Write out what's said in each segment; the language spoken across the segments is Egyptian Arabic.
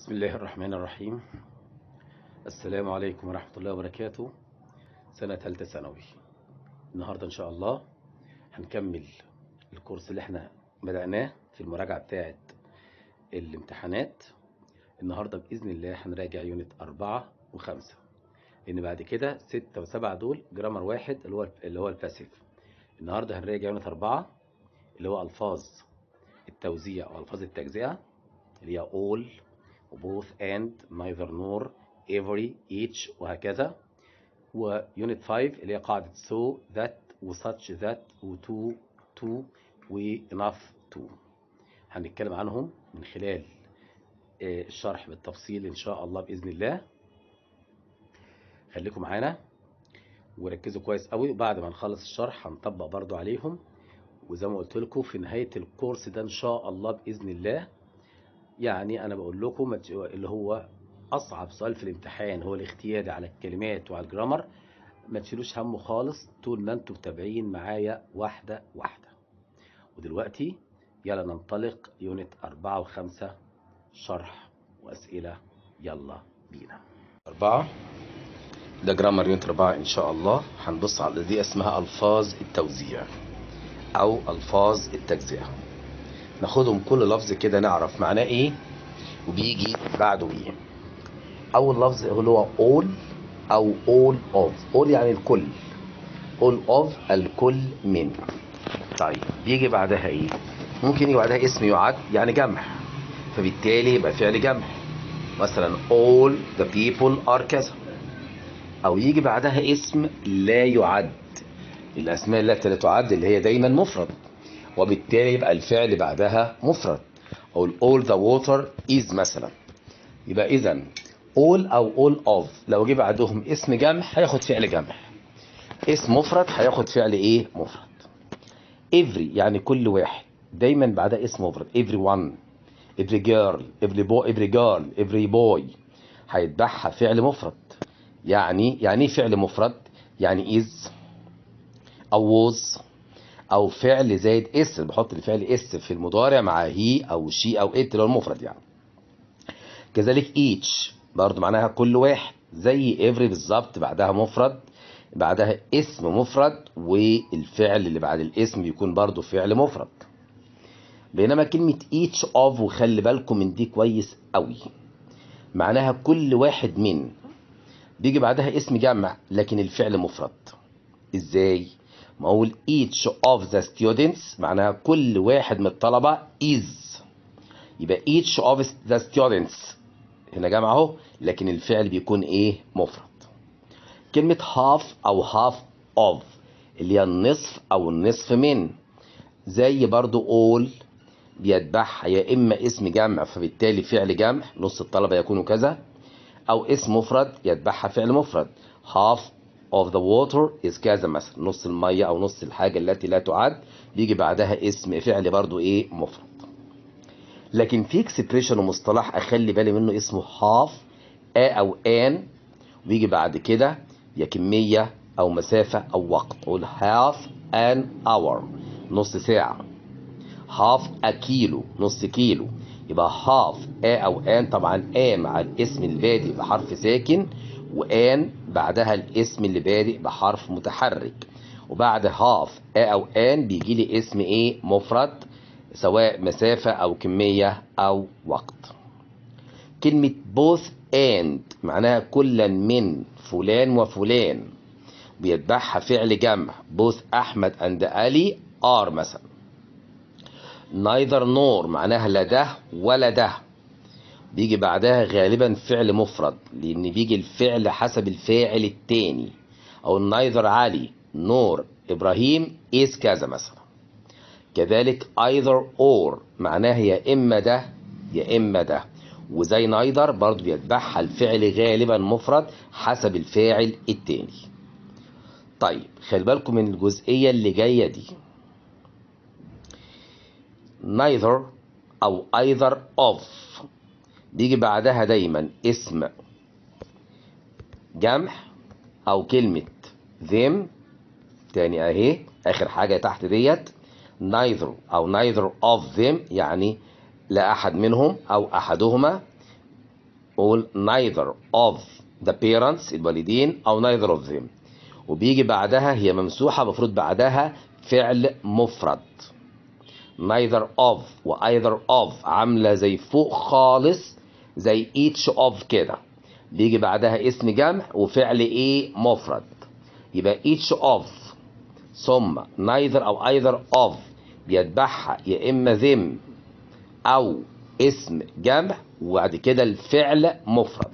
بسم الله الرحمن الرحيم السلام عليكم ورحمة الله وبركاته سنة ثالثة ثانوي النهاردة إن شاء الله هنكمل الكورس اللي احنا بدأناه في المراجعة بتاعة الامتحانات النهاردة بإذن الله هنراجع يونت أربعة وخمسة لأن بعد كده ستة وسبعة دول جرامر واحد اللي هو اللي هو الباسيف النهاردة هنراجع يونت أربعة اللي هو ألفاظ التوزيع أو ألفاظ التجزئة اللي هي all وبوث and neither nor every each وهكذا ويونت 5 اللي هي قاعدة so that وsuch that وto to و enough to هنتكلم عنهم من خلال آه، الشرح بالتفصيل إن شاء الله بإذن الله خليكم معانا وركزوا كويس قوي وبعد ما نخلص الشرح هنطبق برضو عليهم وزي ما قلت لكم في نهاية الكورس ده إن شاء الله بإذن الله يعني انا بقول لكم ما تش- اللي هو اصعب سؤال في الامتحان هو الاختياري على الكلمات وعلى الجرامر ما تشيلوش همه خالص طول ما انتم متابعين معايا واحده واحده ودلوقتي يلا ننطلق يونت أربعة وخمسة شرح وأسئلة يلا بينا أربعة ده جرامر يونت أربعة إن شاء الله هنبص على دي اسمها ألفاظ التوزيع أو ألفاظ التجزئة ناخدهم كل لفظ كده نعرف معناه ايه وبيجي بعده ايه اول لفظ اللي هو all او all of all يعني الكل all of الكل من طيب بيجي بعدها ايه ممكن يجي بعدها اسم يعد يعني جمع فبالتالي يبقى فعل جمع مثلا all the people are كذا او يجي بعدها اسم لا يعد الاسماء التي لا تعد اللي هي دايما مفرد وبالتالي يبقى الفعل بعدها مفرد او all the water is مثلا يبقى اذا all او all of لو جه بعدهم اسم جمع هياخد فعل جمع اسم مفرد هياخد فعل ايه مفرد every يعني كل واحد دايما بعدها اسم مفرد everyone every girl every boy every girl every boy هيتبعها فعل مفرد يعني يعني ايه فعل مفرد يعني is او was او فعل زائد اس بحط الفعل اس في المضارع مع هي او شي او ات اللي هو المفرد يعني كذلك each برضو معناها كل واحد زي every بالظبط بعدها مفرد بعدها اسم مفرد والفعل اللي بعد الاسم بيكون برضو فعل مفرد بينما كلمة each of وخلي بالكم من دي كويس قوي معناها كل واحد من بيجي بعدها اسم جمع لكن الفعل مفرد ازاي ما اقول each of the students معناها كل واحد من الطلبة is يبقى each of the students هنا جمع اهو لكن الفعل بيكون ايه مفرد كلمة half او half of اللي هي النصف او النصف من زي برضو all بيتبعها يا اما اسم جمع فبالتالي فعل جمع نص الطلبة يكونوا كذا او اسم مفرد يتبعها فعل مفرد half of the water is كذا مثلا نص المية او نص الحاجة التي لا تعد بيجي بعدها اسم فعل برضو ايه مفرد لكن في اكسبريشن ومصطلح اخلي بالي منه اسمه half a او an ويجي بعد كده يا كمية او مسافة او وقت اقول half an hour نص ساعة half a كيلو نص كيلو يبقى half a او an طبعا a مع الاسم البادئ بحرف ساكن وان بعدها الاسم اللي بادئ بحرف متحرك وبعد half a او an بيجي لي اسم ايه مفرد سواء مسافة او كمية او وقت كلمة both and معناها كلا من فلان وفلان بيتبعها فعل جمع both أحمد and علي are مثلا neither nor معناها لا ده ولا ده بيجي بعدها غالبا فعل مفرد لأن بيجي الفعل حسب الفاعل التاني أو neither علي nor إبراهيم is كذا مثلا كذلك either or معناها يا إما ده يا إما ده وزي neither برضو بيتبعها الفعل غالبا مفرد حسب الفاعل التاني طيب خلي بالكم من الجزئية اللي جاية دي neither أو either of بيجي بعدها دايما اسم جمع أو كلمة them تاني أهي آخر حاجة تحت ديت neither أو neither of them يعني لا أحد منهم أو أحدهما قول neither of the parents الوالدين أو neither of them وبيجي بعدها هي ممسوحة المفروض بعدها فعل مفرد neither of و either of عاملة زي فوق خالص زي each of كده بيجي بعدها اسم جمع وفعل ايه مفرد يبقى each of ثم neither او either of بيتبعها يا اما them او اسم جمع وبعد كده الفعل مفرد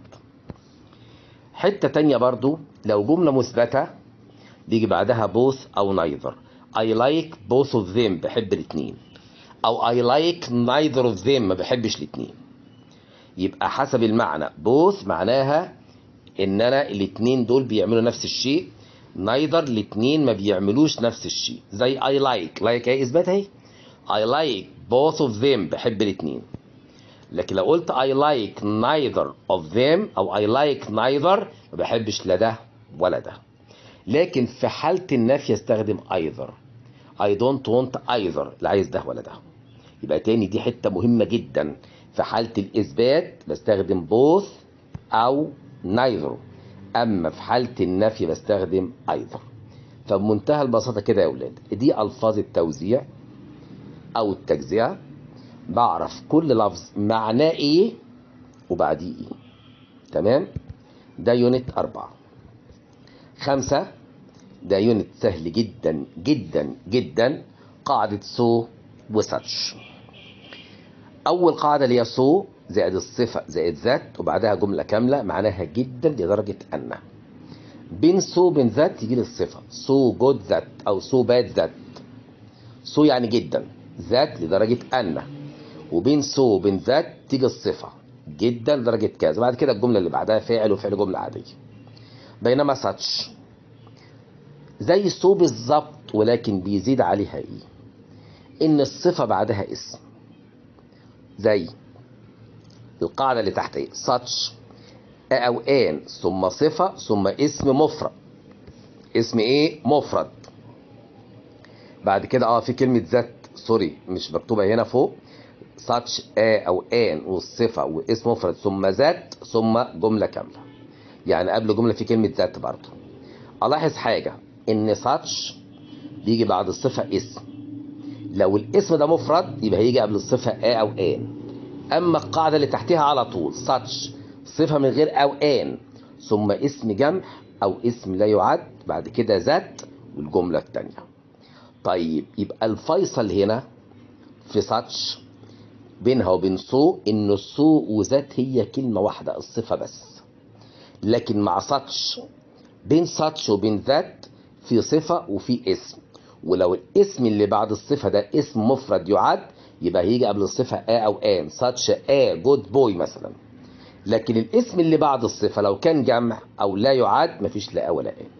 حتة تانية برضو لو جملة مثبتة بيجي بعدها both او neither I like both of them بحب الاتنين او I like neither of them ما بحبش الاتنين يبقى حسب المعنى both معناها ان انا الاتنين دول بيعملوا نفس الشيء neither الاتنين ما بيعملوش نفس الشيء زي I like like ايه اثبات اهي I like both of them بحب الاتنين لكن لو قلت I like neither of them او I like neither ما بحبش لا ده ولا ده لكن في حالة النفي استخدم either I don't want either لا عايز ده ولا ده يبقى تاني دي حتة مهمة جدا في حالة الإثبات بستخدم both أو neither أما في حالة النفي بستخدم either فبمنتهى البساطة كده يا أولاد دي ألفاظ التوزيع أو التجزئة بعرف كل لفظ معناه إيه وبعديه إيه تمام ده يونت أربعة خمسة ده يونت سهل جدا جدا جدا قاعدة سو وساتش أول قاعدة اللي هي سو زائد الصفة زائد ذات وبعدها جملة كاملة معناها جدا لدرجة أن بين سو بين ذات تيجي لي الصفة سو جود ذات أو سو باد ذات سو يعني جدا ذات لدرجة أن وبين سو وبين ذات تيجي الصفة جدا لدرجة كذا بعد كده الجملة اللي بعدها فاعل وفعل جملة عادية بينما ساتش زي سو بالظبط ولكن بيزيد عليها ايه ان الصفة بعدها اسم زي القاعدة اللي تحت ايه such او ان ثم صفة ثم اسم مفرد اسم ايه مفرد بعد كده اه في كلمة ذات سوري مش مكتوبة هنا فوق such a او ان والصفة واسم مفرد ثم ذات ثم جملة كاملة يعني قبل جملة في كلمة ذات برضو الاحظ حاجة ان such بيجي بعد الصفة اسم لو الاسم ده مفرد يبقى هيجي قبل الصفة a او ان اما القاعدة اللي تحتها على طول such صفة من غير او ان ثم اسم جمع او اسم لا يعد بعد كده ذات والجملة التانية طيب يبقى الفيصل هنا في such بينها وبين سو ان السو وذات هي كلمة واحدة الصفة بس لكن مع such بين such وبين ذات في صفة وفي اسم ولو الاسم اللي بعد الصفة ده اسم مفرد يعد يبقى هيجي قبل الصفة a أو an such a good boy مثلا لكن الاسم اللي بعد الصفة لو كان جمع أو لا يعد مفيش لا a ولا a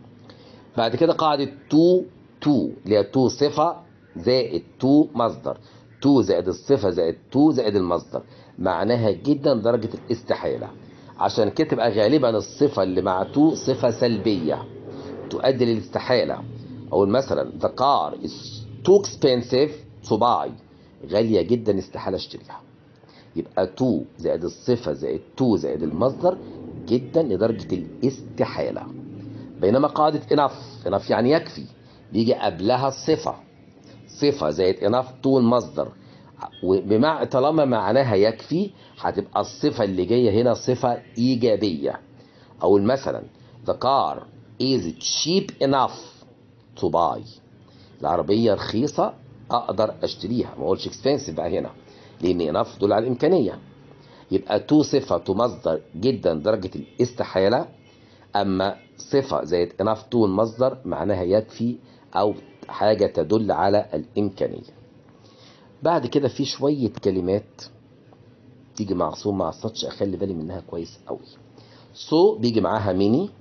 بعد كده قاعدة to to اللي هي to صفة زائد to مصدر to زائد الصفة زائد to زائد المصدر معناها جدا درجة الاستحالة عشان كده تبقى غالبا الصفة اللي مع to صفة سلبية تؤدي للاستحالة أو مثلا the car is too expensive to buy غالية جدا استحالة اشتريها يبقى to زائد الصفة زائد to زائد المصدر جدا لدرجة الاستحالة بينما قاعدة enough enough يعني يكفي بيجي قبلها الصفة صفة زائد enough to المصدر وبمع طالما معناها يكفي هتبقى الصفة اللي جاية هنا صفة إيجابية أو مثلا the car is cheap enough to buy العربية رخيصة أقدر أشتريها ما أقولش expensive بقى هنا لأن enough دول على الإمكانية يبقى to صفة to مصدر جدا درجة الاستحالة أما صفة زائد enough to المصدر معناها يكفي أو حاجة تدل على الإمكانية بعد كده في شوية كلمات تيجي مع صو مع ساتش أخلي بالي منها كويس أوي صو بيجي معاها ميني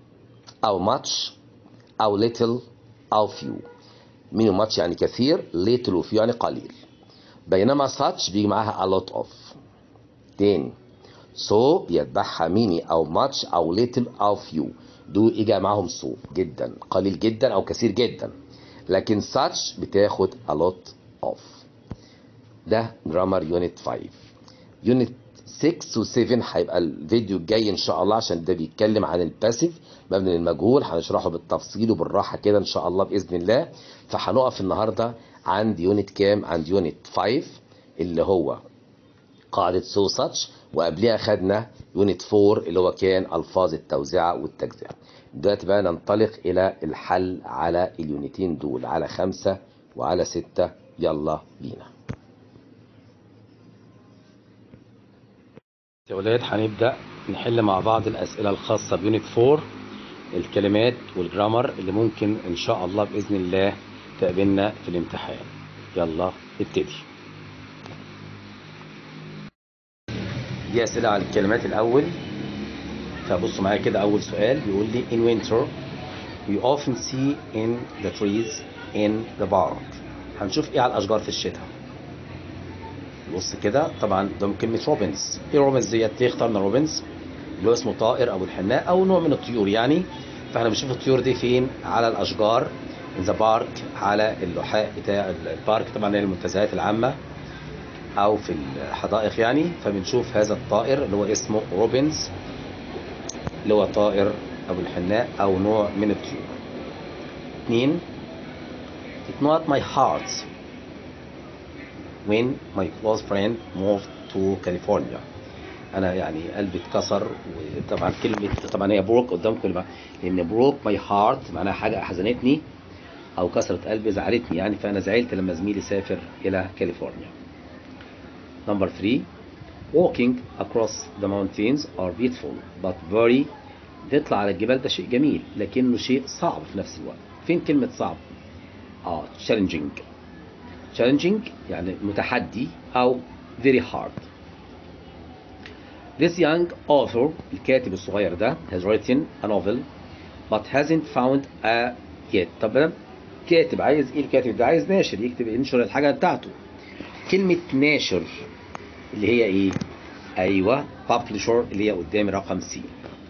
أو much أو little أو few ميني وماتش يعني كثير little وفيو يعني قليل بينما such بيجي معاها a lot of تاني so بيتبعها ميني أو much أو little أو few دول إجا معاهم so جدا قليل جدا أو كثير جدا لكن such بتاخد a lot of ده جرامر يونت 5 يونت 6 و 7 هيبقى الفيديو الجاي ان شاء الله عشان ده بيتكلم عن الباسيف مبني للمجهول هنشرحه بالتفصيل وبالراحه كده ان شاء الله باذن الله فهنقف النهارده عند يونت كام عند يونت 5 اللي هو قاعده سو ساتش وقبلها خدنا يونت 4 اللي هو كان الفاظ التوزيعه والتجزئه دلوقتي بقى ننطلق الى الحل على اليونتين دول على خمسة وعلى ستة يلا بينا يا ولاد هنبدأ نحل مع بعض الأسئلة الخاصة بيونت 4 الكلمات والجرامر اللي ممكن إن شاء الله بإذن الله تقابلنا في الامتحان يلا ابتدي دي أسئلة على الكلمات الأول فبصوا معايا كده أول سؤال بيقول لي in winter we often see in the trees in the park هنشوف إيه على الأشجار في الشتاء بص كده طبعا ده كلمة روبنز ايه روبنز ديت ليه اخترنا روبنز اللي هو اسمه طائر ابو الحناء او نوع من الطيور يعني فاحنا بنشوف الطيور دي فين على الاشجار ذا بارك على اللحاء بتاع البارك طبعا هي المنتزهات العامة او في الحدائق يعني فبنشوف هذا الطائر اللي هو اسمه روبنز اللي هو طائر ابو الحناء او نوع من الطيور اثنين It's not my heart when my close friend moved to California انا يعني قلبي اتكسر وطبعا كلمه طبعا هي بروك قدامكم لان بروك ماي هارت معناها حاجه احزنتني او كسرت قلبي زعلتني يعني فانا زعلت لما زميلي سافر الى كاليفورنيا نمبر 3 walking across the mountains are beautiful but very تطلع على الجبال ده شيء جميل لكنه شيء صعب في نفس الوقت فين كلمه صعب اه challenging challenging يعني متحدي أو very hard. This young author الكاتب الصغير ده has written a novel but hasn't found a yet. طب أنا كاتب عايز إيه الكاتب ده؟ عايز ناشر يكتب ينشر الحاجة بتاعته. كلمة ناشر اللي هي إيه؟ أيوه publisher اللي هي قدامي رقم سي.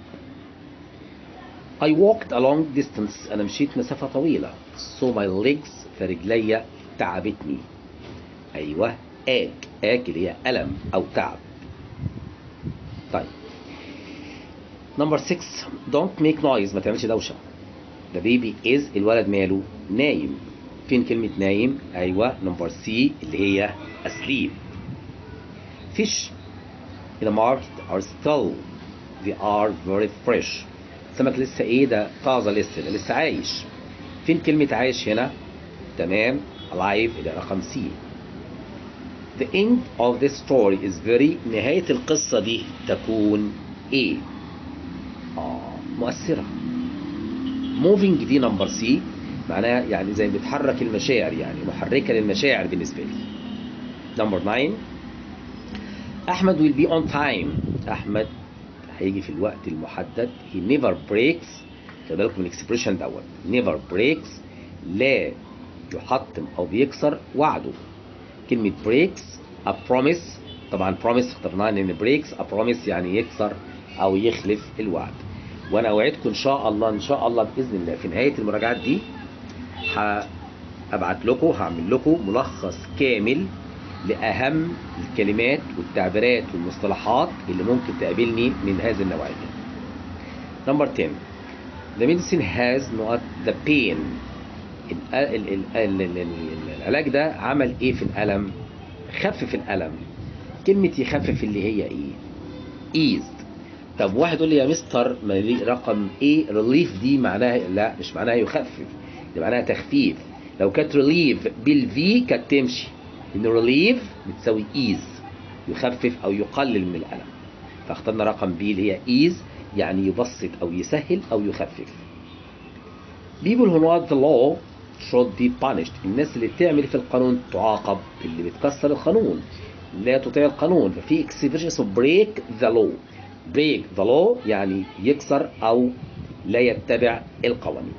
I walked a long distance أنا مشيت مسافة طويلة so my legs فرجليا تعبتني ايوه اك اك اللي هي الم او تعب طيب نمبر 6 don't make noise ما تعملش دوشه the baby is الولد ماله نايم فين كلمة نايم ايوه نمبر سي اللي هي asleep fish in the market are still they are very fresh السمك لسه ايه ده طازه لسه ده لسه عايش فين كلمة عايش هنا تمام alive إلى رقم سي The end of this story is very نهاية القصة دي تكون إيه؟ آه مؤثرة moving دي نمبر سي معناها يعني زي بتحرك المشاعر يعني محركة للمشاعر بالنسبة لي نمبر 9 أحمد will be on time أحمد هيجي في الوقت المحدد he never breaks خلي بالكم من الاكسبريشن دوت never breaks لا يحطم او بيكسر وعده كلمة بريكس a promise طبعا promise اخترناها لان بريكس a promise يعني يكسر او يخلف الوعد وانا اوعدكم ان شاء الله ان شاء الله باذن الله في نهاية المراجعات دي هبعت لكم هعمل لكم ملخص كامل لاهم الكلمات والتعبيرات والمصطلحات اللي ممكن تقابلني من هذه النوعية نمبر 10 The medicine has not the pain العلاج ده عمل ايه في الالم خفف الالم كلمة يخفف اللي هي ايه eased طب واحد يقول لي يا مستر رقم ايه ريليف دي معناها لا مش معناها يخفف دي معناها تخفيف لو كانت ريليف بالفي كانت تمشي ان ريليف بتساوي ايز يخفف او يقلل من الالم فاخترنا رقم بي اللي هي ايز يعني يبسط او يسهل او يخفف people who know the law should be punished الناس اللي بتعمل في القانون تعاقب اللي بتكسر القانون لا تطيع القانون ففي expression اسمه break the law break the law يعني يكسر أو لا يتبع القوانين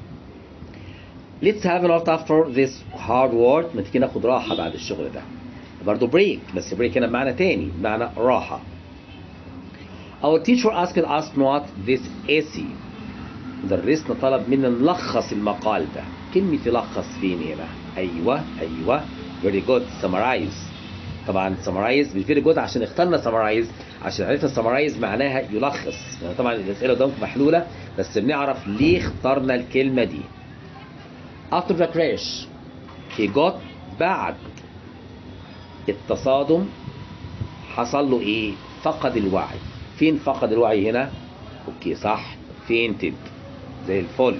let's have a lot after this hard work ما تيجي ناخد راحة بعد الشغل ده برضه break بس break هنا بمعنى تاني بمعنى راحة our teacher asked us not this essay مدرسنا طلب منا نلخص المقال ده كلمة يلخص فين هنا أيوة أيوة very good summarize طبعا سمرايز مش فيري جود عشان اخترنا سمرايز عشان عرفنا سمرايز معناها يلخص يعني طبعا الاسئله قدامكم محلوله بس بنعرف ليه اخترنا الكلمه دي after the crash he got بعد التصادم حصل له ايه فقد الوعي فين فقد الوعي هنا اوكي صح fainted زي الفل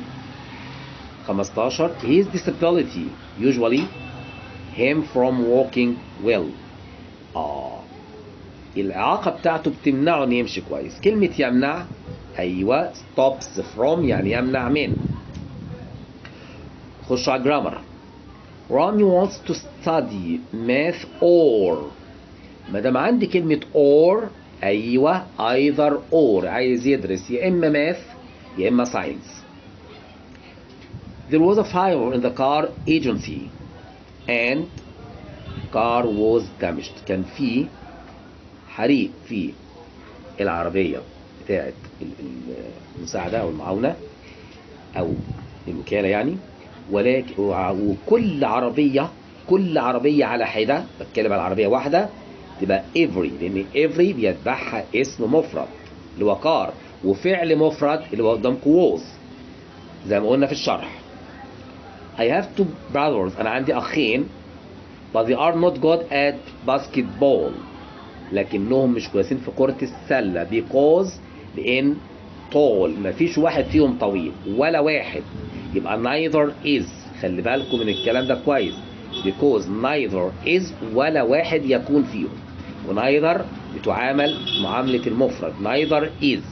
15 his disability usually him from walking well اه الإعاقة بتاعته بتمنعه إنه يمشي كويس كلمة يمنع أيوة stops from يعني يمنع من خش على الجرامر Rami wants to study math or ما دام عندي كلمة or أيوة either or عايز يدرس يا إما math يا إما science There was a fire in the car agency and car was damaged كان في حريق في العربية بتاعت المساعدة أو المعاونة أو الوكالة يعني ولكن وكل عربية كل عربية على حدة بتكلم على عربية واحدة تبقى every لأن every بيتبعها اسم مفرد اللي هو كار وفعل مفرد اللي هو قدامكم was زي ما قلنا في الشرح I have two brothers أنا عندي أخين but they are not good at basketball لكنهم مش كويسين في كرة السلة because لأن tall مفيش واحد فيهم طويل ولا واحد يبقى neither is خلي بالكم من الكلام ده كويس because neither is ولا واحد يكون فيهم ونايذر بتعامل معاملة المفرد neither is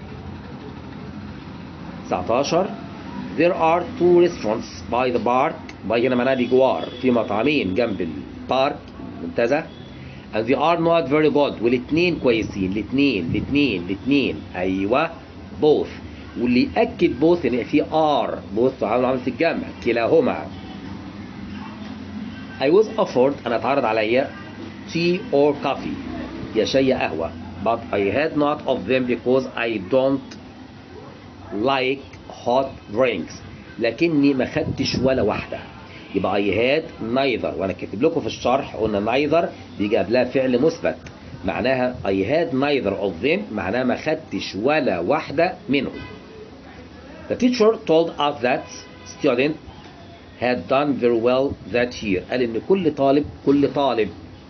19 There are two restaurants by the park by هنا معناها بجوار في مطعمين جنب البارك المنتزه and they are not very good والاثنين كويسين الاثنين الاثنين الاثنين ايوه both واللي ياكد both ان في are both تعامل معامله الجمع كلاهما I was offered انا اتعرض عليا tea or coffee يا شاي يا قهوه but I had not of them because I don't like hot drinks لكني ما خدتش ولا واحده يبقى I had neither وانا كاتب لكم في الشرح قلنا neither بيجي قبلها فعل مثبت معناها I had neither of them معناها ما خدتش ولا واحدة منهم The teacher told us that student had done very well that year قال ان كل طالب كل طالب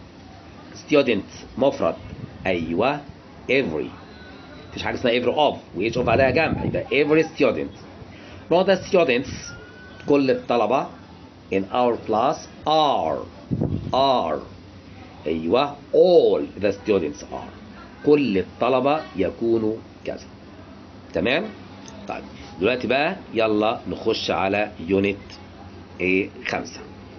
student مفرد ايوه every مفيش حاجه اسمها every of و each of عليها جمع يبقى every student not the students كل الطلبه in our class are are ايوه all the students are كل الطلبة يكونوا كذا تمام طيب دلوقتي بقى يلا نخش على يونت ايه خمسة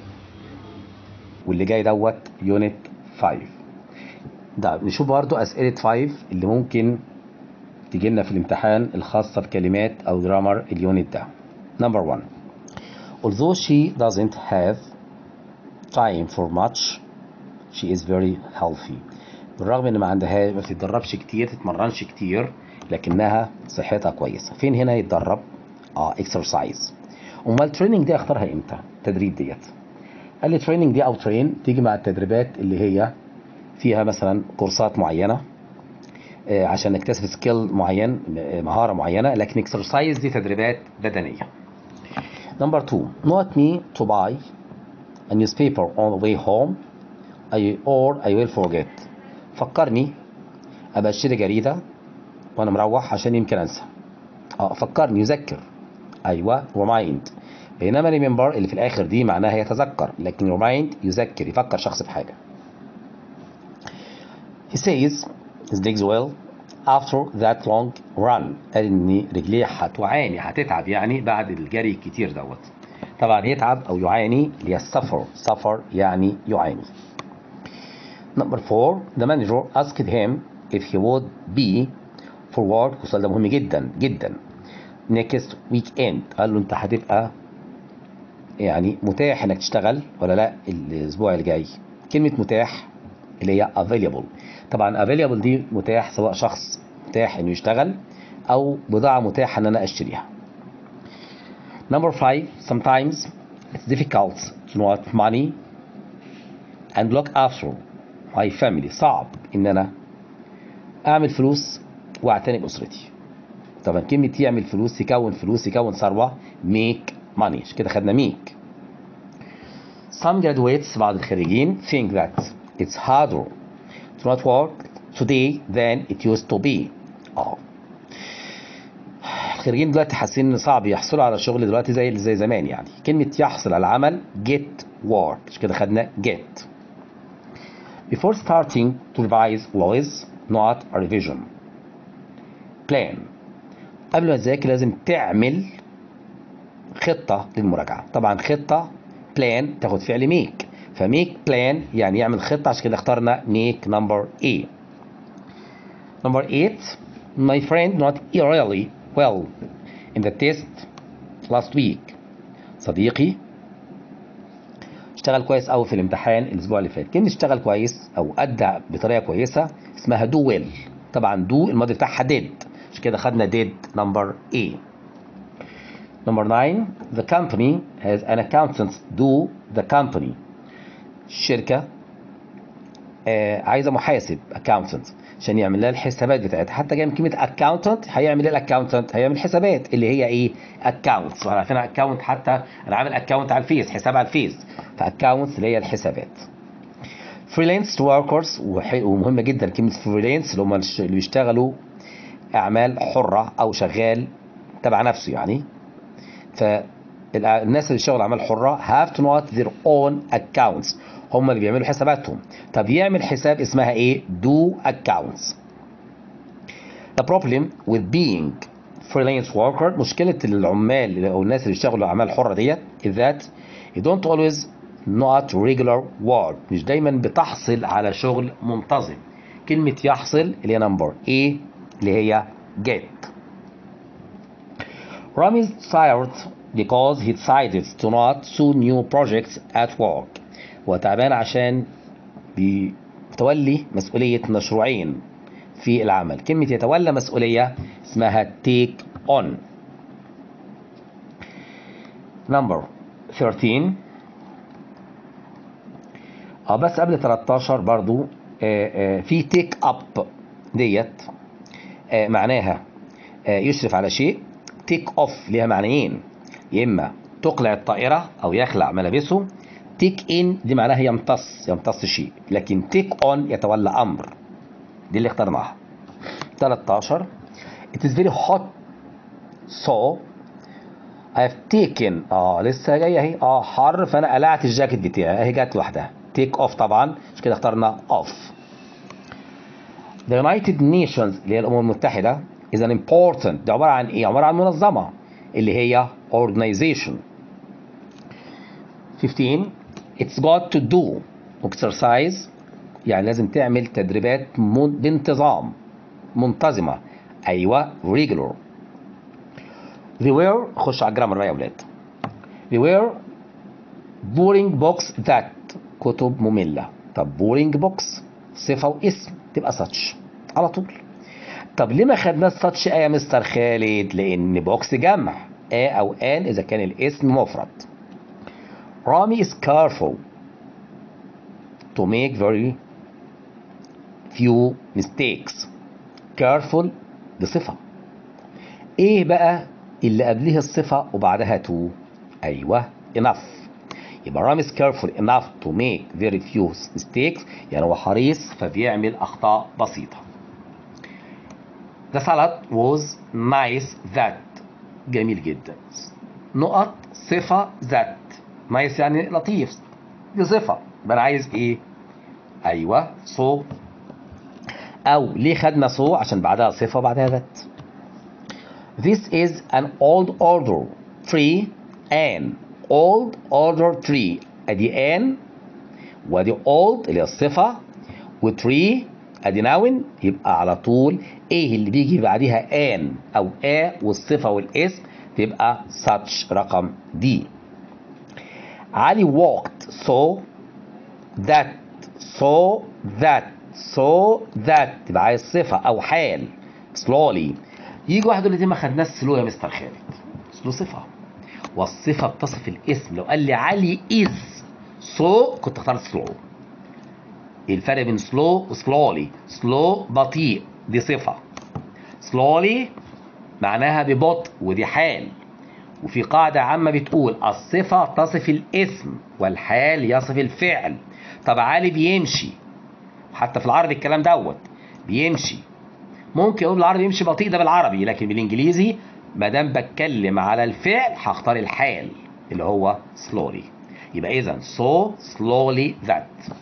واللي جاي دوت يونت 5 ده نشوف برضو أسئلة 5 اللي ممكن تجي لنا في الامتحان الخاصة بكلمات أو جرامر اليونت ده نمبر 1 although she doesn't have time for much she is very healthy بالرغم ان ما عندها ما بتتدربش كتير تتمرنش كتير لكنها صحتها كويسه فين هنا يتدرب اه اكسرسايز امال التريننج دي اختارها امتى التدريب ديت قال لي تريننج دي او ترين تيجي مع التدريبات اللي هي فيها مثلا كورسات معينه آه عشان نكتسب سكيل معين مهاره معينه لكن اكسرسايز دي تدريبات بدنيه Number two, not me to buy a newspaper on the way home I, or I will forget. فكرني أبقى أشتري جريدة وأنا مروح عشان يمكن أنسى. أه فكرني يذكر. أيوه remind. بينما remember اللي في الآخر دي معناها يتذكر لكن remind يذكر يفكر شخص بحاجة. He says his legs will after that long run قال ان رجليه هتعاني هتتعب يعني بعد الجري الكتير دوت طبعا يتعب او يعاني اللي هي السفر سفر يعني يعاني number four the manager asked him if he would be for work والسؤال ده مهم جدا جدا next weekend قال له انت هتبقى يعني متاح انك تشتغل ولا لا الاسبوع اللي جاي كلمه متاح اللي هي available طبعا available دي متاح سواء شخص متاح انه يشتغل او بضاعة متاحة ان انا اشتريها number five sometimes it's difficult to know money and look after my family صعب ان انا اعمل فلوس واعتني باسرتي طبعا كلمة يعمل فلوس يكون فلوس يكون ثروة make money عشان كده خدنا make some graduates بعض الخريجين think that it's harder to not work today than it used to be اه الخريجين دلوقتي حاسين ان صعب يحصلوا على شغل دلوقتي زي زي زمان يعني كلمة يحصل على عمل get work عشان كده خدنا get before starting to revise laws not a revision plan قبل ما تذاكر لازم تعمل خطة للمراجعة طبعا خطة plan تاخد فعل make فميك plan يعني يعمل خطة عشان كده اخترنا make number A number 8 my friend not really well in the test last week صديقي اشتغل كويس قوي في الامتحان الاسبوع اللي فات كلمه اشتغل كويس او ادى بطريقه كويسه اسمها do well طبعا do الماضي بتاعها did عشان كده خدنا did number A number 9 the company has an accountant do the company الشركه آه عايزه محاسب accountant عشان يعمل لها الحسابات بتاعتها حتى جاي من كلمه اكاونتنت هيعمل ايه الاكاونتنت هيعمل حسابات اللي هي ايه اكاونتس واحنا عارفين اكاونت حتى انا عامل اكاونت على الفيس حساب على الفيس فاكاونتس اللي هي الحسابات فريلانس وركرز ومهمه جدا كلمه فريلانس اللي هم اللي بيشتغلوا اعمال حره او شغال تبع نفسه يعني فالناس اللي بيشتغلوا اعمال حره have to not their own accounts هم اللي بيعملوا حساباتهم طب يعمل حساب اسمها ايه do accounts the problem with being freelance worker مشكلة العمال او الناس اللي بيشتغلوا اعمال حرة ديت is that you don't always not regular work مش دايما بتحصل على شغل منتظم كلمة يحصل اللي هي نمبر A اللي هي get Rami is tired because he decided to not do new projects at work وتعبان عشان بيتولي مسؤولية مشروعين في العمل كلمة يتولى مسؤولية اسمها take on number 13 اه بس قبل 13 برضو آه آه في take up ديت آه معناها آه يشرف على شيء take off ليها معنيين يا اما تقلع الطائرة او يخلع ملابسه تيك ان دي معناها يمتص يمتص شيء لكن تيك اون يتولى امر دي اللي اخترناها 13 it is very hot so I have taken اه لسه جايه اهي اه حر فانا قلعت الجاكيت بتاعي اهي جت لوحدها تيك اوف طبعا مش كده اخترنا اوف The United Nations اللي هي الامم المتحده is an important دي عباره عن ايه؟ عباره عن منظمه اللي هي organization 15 it's got to do exercise يعني لازم تعمل تدريبات بانتظام منتظمة أيوة regular they were خش على الجرامر بقى يا ولاد they were boring books that كتب مملة طب boring books صفة واسم تبقى such على طول طب ليه ما خدناش such آية يا مستر خالد لأن بوكس جمع آ أو آن إذا كان الاسم مفرد Rami is careful to make very few mistakes. Careful دي صفة. إيه بقى اللي قبلها الصفة وبعدها to؟ أيوه enough. يبقى Rami is careful enough to make very few mistakes يعني هو حريص فبيعمل أخطاء بسيطة. The salad was nice that جميل جدا. نقط صفة that نايس يعني لطيف دي صفة يبقى أنا عايز إيه؟ أيوه صو أو ليه خدنا صو عشان بعدها صفة وبعدها ذات This is an old order tree an old order tree أدي an وأدي old اللي هي الصفة وتري أدي ناون يبقى على طول إيه اللي بيجي بعديها an أو a والصفة والاسم تبقى such رقم دي Ali walked so that so that so that تبقى عايز صفة أو حال slowly يجي واحد يقول لي دي ما خدناش سلو يا مستر خالد سلو صفة والصفة بتصف الاسم لو قال لي علي is so كنت اخترت سلو الفرق بين slow و slowly slow بطيء دي صفة slowly معناها ببطء ودي حال وفي قاعدة عامة بتقول الصفة تصف الاسم والحال يصف الفعل طب علي بيمشي حتى في العربي الكلام دوت بيمشي ممكن اقول بالعربي يمشي بطيء ده بالعربي لكن بالانجليزي ما دام بتكلم على الفعل هختار الحال اللي هو slowly يبقى اذا so slowly that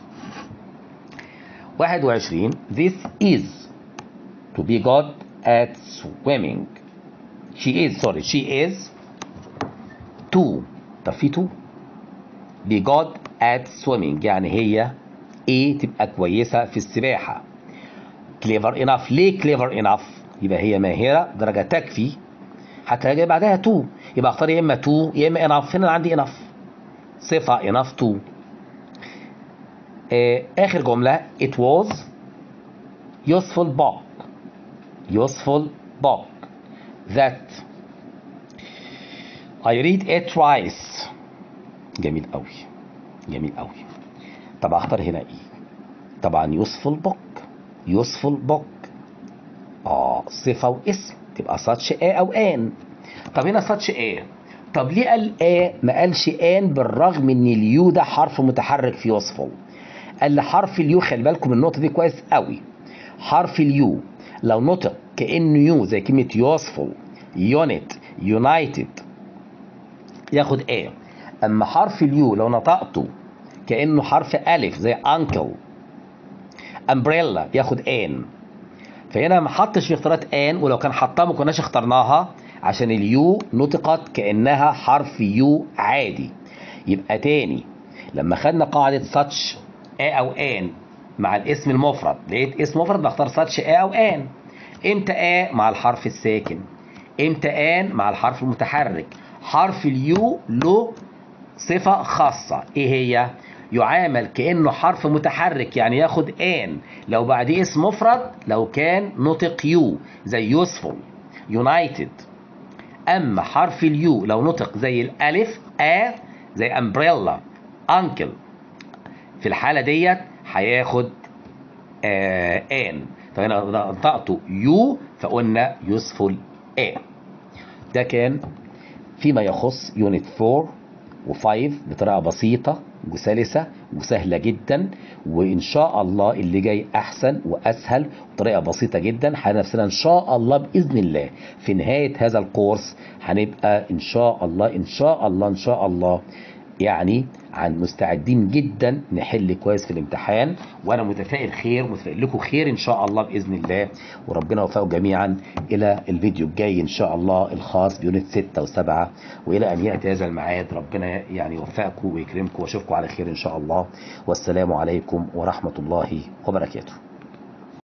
21 this is to be good at swimming she is sorry she is to طب في to be good at swimming يعني هي ايه تبقى كويسة في السباحة clever enough ليه clever enough يبقى هي ماهرة درجة تكفي حتى جاي بعدها تو يبقى اختار يا اما تو يا اما enough هنا عندي enough صفة enough to آه اخر جملة it was useful book useful book that I read it twice جميل قوي جميل قوي طب اختار هنا ايه طبعا useful book useful book اه صفة واسم تبقى such a او an طب هنا such a طب ليه قال a ما قالش an بالرغم ان اليو ده حرف متحرك في useful قال لي حرف اليو خلي بالكم النقطة دي كويس قوي حرف اليو لو نطق كأنه يو زي كلمة useful unit united ياخد A أما حرف اليو لو نطقته كأنه حرف ألف زي uncle umbrella ياخد ان فهنا ما حطش في اختيارات ان ولو كان حطها ما كناش اخترناها عشان اليو نطقت كانها حرف يو عادي يبقى تاني لما خدنا قاعده such a او ان مع الاسم المفرد لقيت اسم مفرد بختار such a او ان امتى a مع الحرف الساكن امتى ان مع الحرف المتحرك حرف اليو له صفه خاصه ايه هي يعامل كانه حرف متحرك يعني ياخد ان لو بعديه اسم مفرد لو كان نطق يو زي يوسفول يونايتد اما حرف اليو لو نطق زي الالف ا زي امبريلا انكل في الحاله ديت هياخد آه ان فهنا نطقته يو فقلنا يوسفول ا ده كان فيما يخص يونت 4 و5 بطريقه بسيطه وسلسة وسهلة جدا وإن شاء الله اللي جاي أحسن وأسهل بطريقة بسيطة جدا هنفسنا إن شاء الله بإذن الله في نهاية هذا الكورس هنبقى إن شاء الله إن شاء الله إن شاء الله يعني عن مستعدين جدا نحل كويس في الامتحان وانا متفائل خير متفائل لكم خير ان شاء الله باذن الله وربنا يوفقكم جميعا الى الفيديو الجاي ان شاء الله الخاص بيونت 6 و7 والى ان ياتي هذا الميعاد ربنا يعني يوفقكم ويكرمكم واشوفكم على خير ان شاء الله والسلام عليكم ورحمه الله وبركاته